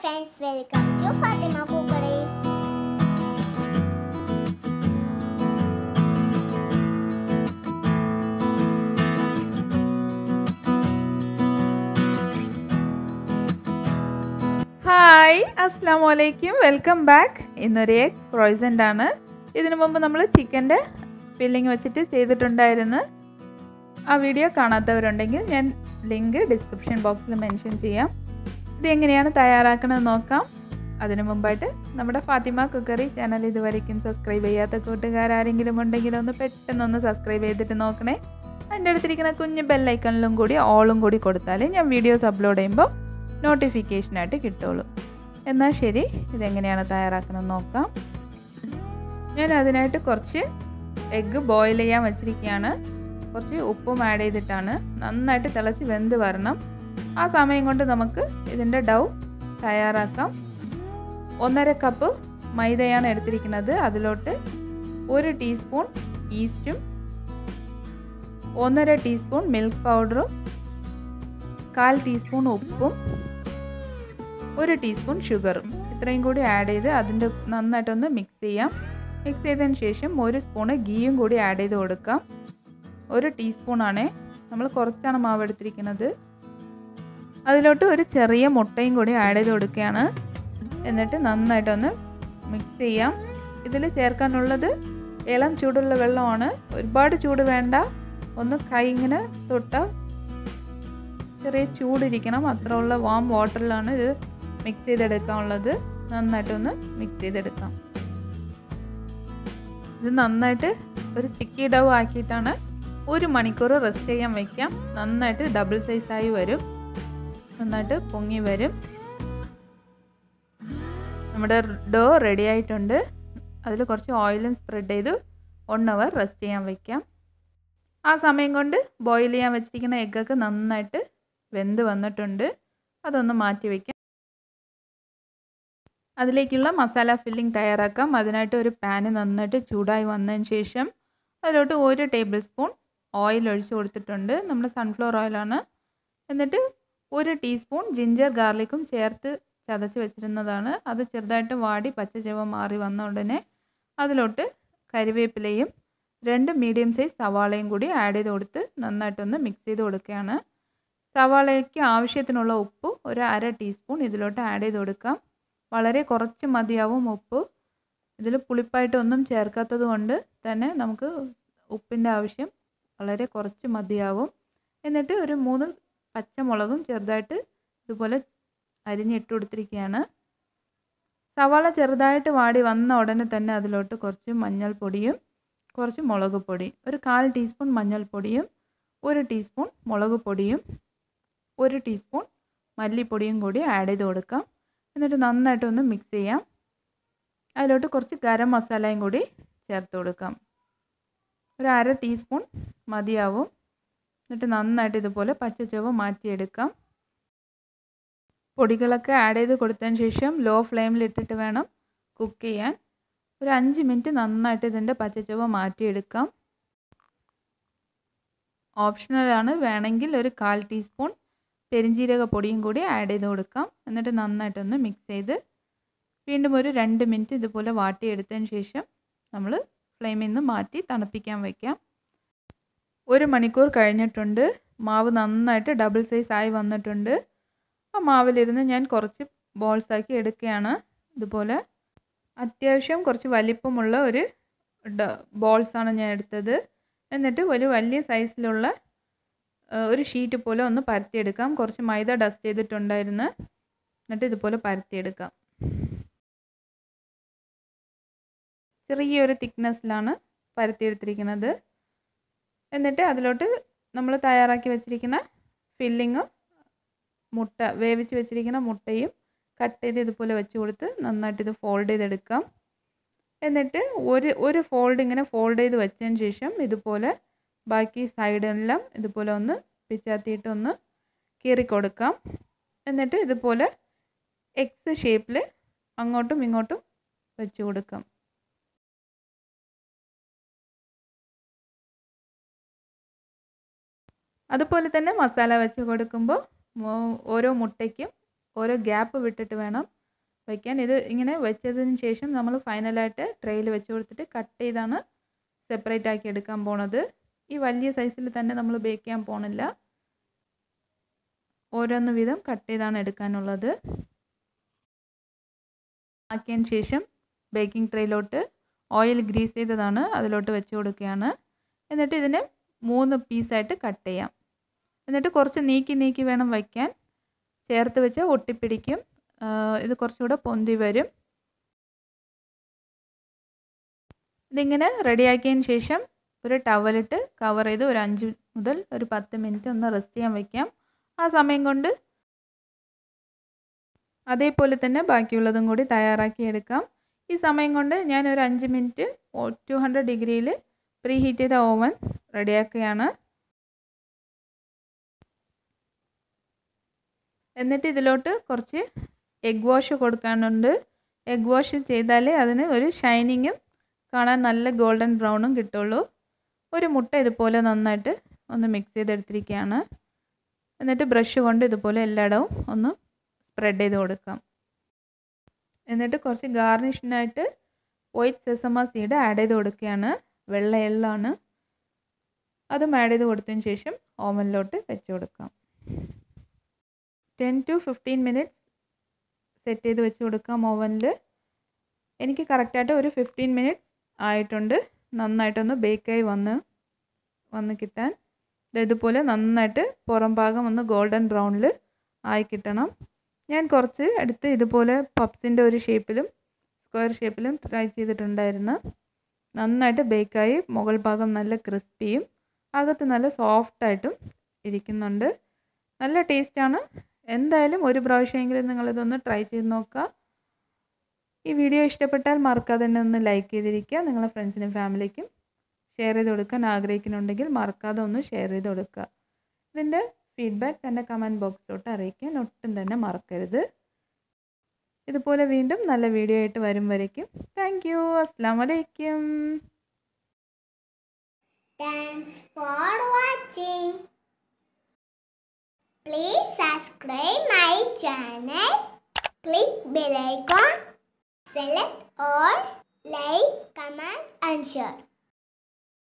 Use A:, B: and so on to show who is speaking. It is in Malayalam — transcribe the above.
A: friends, welcome to Fatima Cookery.
B: Hi അസ്സാം വലൈക്കും വെൽക്കം ബാക്ക് ഇന്നൊരു എഗ് ക്രോയ്സൻ്റ് ആണ് ഇതിനു മുമ്പ് നമ്മൾ ചിക്കൻ്റെ ഫില്ലിംഗ് വെച്ചിട്ട് ചെയ്തിട്ടുണ്ടായിരുന്നു ആ വീഡിയോ കാണാത്തവരുണ്ടെങ്കിൽ ഞാൻ ലിങ്ക് ഡിസ്ക്രിപ്ഷൻ ബോക്സിൽ മെൻഷൻ ചെയ്യാം ഇത് എങ്ങനെയാണ് തയ്യാറാക്കണമെന്ന് നോക്കാം അതിനു മുമ്പായിട്ട് നമ്മുടെ ഫാത്തിമ കുക്കറി ചാനൽ ഇതുവരേക്കും സബ്സ്ക്രൈബ് ചെയ്യാത്ത കൂട്ടുകാരെങ്കിലും ഉണ്ടെങ്കിൽ ഒന്ന് പെട്ടെന്നൊന്ന് സബ്സ്ക്രൈബ് ചെയ്തിട്ട് നോക്കണേ അതിൻ്റെ അടുത്തിരിക്കുന്ന കുഞ്ഞ് ബെല്ലൈക്കണിലും കൂടി ഓളും കൂടി കൊടുത്താൽ ഞാൻ വീഡിയോസ് അപ്ലോഡ് ചെയ്യുമ്പോൾ നോട്ടിഫിക്കേഷനായിട്ട് കിട്ടുള്ളൂ എന്നാൽ ശരി ഇതെങ്ങനെയാണ് തയ്യാറാക്കുന്നത് നോക്കാം ഞാൻ അതിനായിട്ട് കുറച്ച് എഗ്ഗ് ബോയിൽ ചെയ്യാൻ വെച്ചിരിക്കുകയാണ് കുറച്ച് ഉപ്പും ആഡ് ചെയ്തിട്ടാണ് നന്നായിട്ട് തിളച്ച് വെന്ത് വരണം ആ സമയം കൊണ്ട് നമുക്ക് ഇതിൻ്റെ ഡൗ തയ്യാറാക്കാം ഒന്നര കപ്പ് മൈദയാണ് എടുത്തിരിക്കുന്നത് അതിലോട്ട് ഒരു ടീസ്പൂൺ ഈസ്റ്റും ഒന്നര ടീസ്പൂൺ മിൽക്ക് പൗഡറും കാൽ ടീസ്പൂൺ ഉപ്പും ഒരു ടീസ്പൂൺ ഷുഗറും ഇത്രയും കൂടി ആഡ് ചെയ്ത് അതിൻ്റെ നന്നായിട്ടൊന്ന് മിക്സ് ചെയ്യാം മിക്സ് ചെയ്തതിന് ശേഷം ഒരു സ്പൂണ് ഗീയും കൂടി ആഡ് ചെയ്ത് കൊടുക്കാം ഒരു ടീസ്പൂണാണേ നമ്മൾ കുറച്ചാണ് മാവ് എടുത്തിരിക്കുന്നത് അതിലോട്ട് ഒരു ചെറിയ മുട്ടയും കൂടി ആഡ് ചെയ്ത് കൊടുക്കുകയാണ് എന്നിട്ട് നന്നായിട്ടൊന്ന് മിക്സ് ചെയ്യാം ഇതിൽ ചേർക്കാനുള്ളത് ഇളം ചൂടുള്ള വെള്ളമാണ് ഒരുപാട് ചൂട് വേണ്ട ഒന്ന് കൈ ഇങ്ങനെ തൊട്ട ചെറിയ ചൂടിരിക്കണം അത്ര ഉള്ള വാം വാട്ടറിലാണ് ഇത് മിക്സ് ചെയ്തെടുക്കാനുള്ളത് നന്നായിട്ടൊന്ന് മിക്സ് ചെയ്തെടുക്കാം ഇത് നന്നായിട്ട് ഒരു സ്റ്റിക്കി ഡവ് ആക്കിയിട്ടാണ് ഒരു മണിക്കൂർ റെസ്റ്റ് ചെയ്യാൻ വയ്ക്കാം നന്നായിട്ട് ഡബിൾ സൈസായി വരും നന്നായിട്ട് പൊങ്ങി വരും നമ്മുടെ ഡോ റെഡി ആയിട്ടുണ്ട് അതിൽ കുറച്ച് ഓയിലും സ്പ്രെഡ് ചെയ്ത് വൺ അവർ റെസ്റ്റ് ചെയ്യാൻ വയ്ക്കാം ആ സമയം കൊണ്ട് ബോയിൽ ചെയ്യാൻ വെച്ചിരിക്കുന്ന എഗ്ഗൊക്കെ നന്നായിട്ട് വെന്ത് വന്നിട്ടുണ്ട് അതൊന്ന് മാറ്റി വയ്ക്കാം അതിലേക്കുള്ള മസാല ഫില്ലിംഗ് തയ്യാറാക്കാം അതിനായിട്ട് ഒരു പാന് നന്നായിട്ട് ചൂടായി വന്നതിന് ശേഷം അതിലോട്ട് ഒരു ടേബിൾ സ്പൂൺ ഓയിൽ ഒഴിച്ച് കൊടുത്തിട്ടുണ്ട് നമ്മുടെ സൺഫ്ലവർ ഓയിലാണ് എന്നിട്ട് ഒരു ടീസ്പൂൺ ജിഞ്ചർ ഗാർലിക്കും ചേർത്ത് ചതച്ച് വെച്ചിരുന്നതാണ് അത് ചെറുതായിട്ട് വാടി പച്ച ചുവ മാറി വന്ന ഉടനെ അതിലോട്ട് കരിവേപ്പിലയും രണ്ട് മീഡിയം സൈസ് സവാളയും കൂടി ആഡ് ചെയ്ത് കൊടുത്ത് നന്നായിട്ടൊന്ന് മിക്സ് ചെയ്ത് കൊടുക്കുകയാണ് സവാളയ്ക്ക് ആവശ്യത്തിനുള്ള ഉപ്പ് ഒരു അര ടീസ്പൂൺ ഇതിലോട്ട് ആഡ് ചെയ്ത് കൊടുക്കാം വളരെ കുറച്ച് മതിയാവും ഉപ്പ് ഇതിൽ പുളിപ്പായിട്ടൊന്നും ചേർക്കാത്തത് കൊണ്ട് തന്നെ നമുക്ക് ഉപ്പിൻ്റെ ആവശ്യം വളരെ കുറച്ച് മതിയാവും എന്നിട്ട് ഒരു മൂന്ന് പച്ചമുളകും ചെറുതായിട്ട് ഇതുപോലെ അരിഞ്ഞിട്ട് കൊടുത്തിരിക്കുകയാണ് സവാള ചെറുതായിട്ട് വാടി വന്ന ഉടനെ തന്നെ അതിലോട്ട് കുറച്ച് മഞ്ഞൾപ്പൊടിയും കുറച്ച് മുളക് പൊടി ഒരു കാൽ ടീസ്പൂൺ മഞ്ഞൾപ്പൊടിയും ഒരു ടീസ്പൂൺ മുളക് പൊടിയും ഒരു ടീസ്പൂൺ മല്ലിപ്പൊടിയും കൂടി ആഡ് ചെയ്ത് കൊടുക്കാം എന്നിട്ട് നന്നായിട്ടൊന്ന് മിക്സ് ചെയ്യാം അതിലോട്ട് കുറച്ച് ഗരം മസാലയും കൂടി ചേർത്ത് കൊടുക്കാം ഒരു അര ടീസ്പൂൺ മതിയാവും എന്നിട്ട് നന്നായിട്ട് ഇതുപോലെ പച്ചച്ചുവ മാറ്റിയെടുക്കാം പൊടികളൊക്കെ ആഡ് ചെയ്ത് കൊടുത്തതിന് ശേഷം ലോ ഫ്ലെയിമിലിട്ടിട്ട് വേണം കുക്ക് ചെയ്യാൻ ഒരു അഞ്ച് മിനിറ്റ് നന്നായിട്ട് ഇതിൻ്റെ പച്ചച്ചുവ മാറ്റിയെടുക്കാം ഓപ്ഷണലാണ് വേണമെങ്കിൽ ഒരു കാൽ ടീസ്പൂൺ പെരിഞ്ജീരക പൊടിയും കൂടി ആഡ് ചെയ്ത് കൊടുക്കാം എന്നിട്ട് നന്നായിട്ടൊന്ന് മിക്സ് ചെയ്ത് വീണ്ടും ഒരു രണ്ട് മിനിറ്റ് ഇതുപോലെ വാട്ടിയെടുത്തതിന് ശേഷം നമ്മൾ ഫ്ലെയിമിൽ നിന്ന് മാറ്റി തണുപ്പിക്കാൻ വയ്ക്കാം ഒരു മണിക്കൂർ കഴിഞ്ഞിട്ടുണ്ട് മാവ് നന്നായിട്ട് ഡബിൾ സൈസ് ആയി വന്നിട്ടുണ്ട് ആ മാവിലിരുന്ന് ഞാൻ കുറച്ച് ബോൾസ് ആക്കി എടുക്കുകയാണ് ഇതുപോലെ അത്യാവശ്യം കുറച്ച് വലിപ്പമുള്ള ഒരു ബോൾസാണ് ഞാൻ എടുത്തത് എന്നിട്ട് ഒരു വലിയ സൈസിലുള്ള ഒരു ഷീറ്റ് പോലെ ഒന്ന് പരത്തിയെടുക്കാം കുറച്ച് മൈദ ഡസ്റ്റ് ചെയ്തിട്ടുണ്ടായിരുന്നു എന്നിട്ട് ഇതുപോലെ പരത്തിയെടുക്കാം ചെറിയൊരു തിക്നെസ്സിലാണ് പരത്തിയെടുത്തിരിക്കുന്നത് എന്നിട്ട് അതിലോട്ട് നമ്മൾ തയ്യാറാക്കി വെച്ചിരിക്കുന്ന ഫില്ലിങ് മുട്ട വേവിച്ച് വെച്ചിരിക്കുന്ന മുട്ടയും കട്ട് ചെയ്ത് ഇതുപോലെ വെച്ച് കൊടുത്ത് നന്നായിട്ട് ഇത് ഫോൾഡ് ചെയ്തെടുക്കാം എന്നിട്ട് ഒരു ഒരു ഫോൾഡ് ഇങ്ങനെ ഫോൾഡ് ചെയ്ത് വെച്ചതിന് ശേഷം ഇതുപോലെ ബാക്കി സൈഡെല്ലാം ഇതുപോലെ ഒന്ന് പിച്ചാത്തിയിട്ട് ഒന്ന് കീറി കൊടുക്കാം എന്നിട്ട് ഇതുപോലെ എക്സ് ഷേപ്പിൽ അങ്ങോട്ടും ഇങ്ങോട്ടും വെച്ച് കൊടുക്കാം അതുപോലെ തന്നെ മസാല വെച്ച് കൊടുക്കുമ്പോൾ ഓരോ മുട്ടയ്ക്കും ഓരോ ഗ്യാപ്പ് വിട്ടിട്ട് വേണം വയ്ക്കാൻ ഇത് ഇങ്ങനെ വെച്ചതിന് ശേഷം നമ്മൾ ഫൈനലായിട്ട് ട്രെയിൽ വെച്ച് കൊടുത്തിട്ട് കട്ട് ചെയ്താണ് സെപ്പറേറ്റ് ആക്കി എടുക്കാൻ പോണത് ഈ വലിയ സൈസിൽ തന്നെ നമ്മൾ ബേക്ക് ചെയ്യാൻ പോണില്ല ഓരോന്ന് വീതം കട്ട് ചെയ്താണ് എടുക്കാനുള്ളത് ആക്കിയതിന് ശേഷം ബേക്കിംഗ് ട്രേയിലോട്ട് ഓയിൽ ഗ്രീസ് ചെയ്തതാണ് അതിലോട്ട് വെച്ച് കൊടുക്കുകയാണ് എന്നിട്ട് ഇതിനെ മൂന്ന് പീസായിട്ട് കട്ട് ചെയ്യാം എന്നിട്ട് കുറച്ച് നീക്കി നീക്കി വേണം വയ്ക്കാൻ ചേർത്ത് വെച്ച് ഒട്ടിപ്പിടിക്കും ഇത് കുറച്ചുകൂടെ പൊന്തി വരും ഇതിങ്ങനെ റെഡിയാക്കിയതിന് ശേഷം ഒരു ടവലിട്ട് കവർ ചെയ്ത് ഒരു അഞ്ച് മുതൽ ഒരു പത്ത് മിനിറ്റ് ഒന്ന് റെസ്റ്റ് ചെയ്യാൻ വയ്ക്കാം ആ സമയം കൊണ്ട് അതേപോലെ തന്നെ ബാക്കിയുള്ളതും കൂടി തയ്യാറാക്കി എടുക്കാം ഈ സമയം കൊണ്ട് ഞാൻ ഒരു അഞ്ച് മിനിറ്റ് ടു ഹൺഡ്രഡ് ഡിഗ്രിയിൽ പ്രീ ഹീറ്റ് ചെയ്ത ഓവൻ റെഡിയാക്കുകയാണ് എന്നിട്ട് ഇതിലോട്ട് കുറച്ച് എഗ് വാഷ് കൊടുക്കാനുണ്ട് എഗ് വാഷ് ചെയ്താലേ അതിന് ഒരു ഷൈനിങ്ങും കാണാൻ നല്ല ഗോൾഡൻ ബ്രൗണും കിട്ടുള്ളൂ ഒരു മുട്ട ഇതുപോലെ നന്നായിട്ട് ഒന്ന് മിക്സ് ചെയ്തെടുത്തിരിക്കുകയാണ് എന്നിട്ട് ബ്രഷ് കൊണ്ട് ഇതുപോലെ എല്ലായിടവും ഒന്ന് സ്പ്രെഡ് ചെയ്ത് കൊടുക്കാം എന്നിട്ട് കുറച്ച് ഗാർണിഷിനായിട്ട് വൈറ്റ് സെസമ സീഡ് ആഡ് ചെയ്ത് കൊടുക്കുകയാണ് വെള്ള എള്ളാണ് അതും ആഡ് ചെയ്ത് കൊടുത്തതിന് ശേഷം ഓവനിലോട്ട് വെച്ച് കൊടുക്കാം ten to fifteen minutes set ചെയ്ത് വെച്ച് കൊടുക്കാം ഓവനിൽ എനിക്ക് കറക്റ്റായിട്ട് ഒരു ഫിഫ്റ്റീൻ മിനിറ്റ്സ് ആയിട്ടുണ്ട് നന്നായിട്ടൊന്ന് ബേക്കായി വന്ന് വന്ന് കിട്ടാൻ ഇതുപോലെ നന്നായിട്ട് പുറം ഭാഗം ഒന്ന് ഗോൾഡൻ ബ്രൗണിൽ ആയി കിട്ടണം ഞാൻ കുറച്ച് എടുത്ത് ഇതുപോലെ പപ്സിൻ്റെ ഒരു ഷേപ്പിലും സ്ക്വയർ ഷേപ്പിലും ട്രൈ ചെയ്തിട്ടുണ്ടായിരുന്നു നന്നായിട്ട് ബേക്കായി മുകൾ ഭാഗം നല്ല ക്രിസ്പിയും അകത്ത് നല്ല സോഫ്റ്റായിട്ടും ഇരിക്കുന്നുണ്ട് നല്ല ടേസ്റ്റാണ് എന്തായാലും ഒരു പ്രാവശ്യമെങ്കിലും നിങ്ങളിതൊന്ന് ട്രൈ ചെയ്ത് നോക്കുക ഈ വീഡിയോ ഇഷ്ടപ്പെട്ടാൽ മറക്കാതെ തന്നെ ഒന്ന് ലൈക്ക് ചെയ്തിരിക്കുക നിങ്ങളെ ഫ്രണ്ട്സിനും ഫാമിലിക്കും ഷെയർ ചെയ്ത് കൊടുക്കാൻ ആഗ്രഹിക്കുന്നുണ്ടെങ്കിൽ മറക്കാതെ ഒന്ന് ഷെയർ ചെയ്ത് കൊടുക്കുക ഇതിൻ്റെ ഫീഡ്ബാക്ക് എൻ്റെ കമൻറ്റ് ബോക്സിലോട്ട് അറിയിക്കാൻ ഒട്ടും തന്നെ മറക്കരുത് ഇതുപോലെ വീണ്ടും നല്ല വീഡിയോ ആയിട്ട് വരും വരയ്ക്കും താങ്ക് യു അസ്സാം വലൈക്കും
A: Thanks for watching. Please subscribe my channel. Click bell icon. Select all, like, comment and share.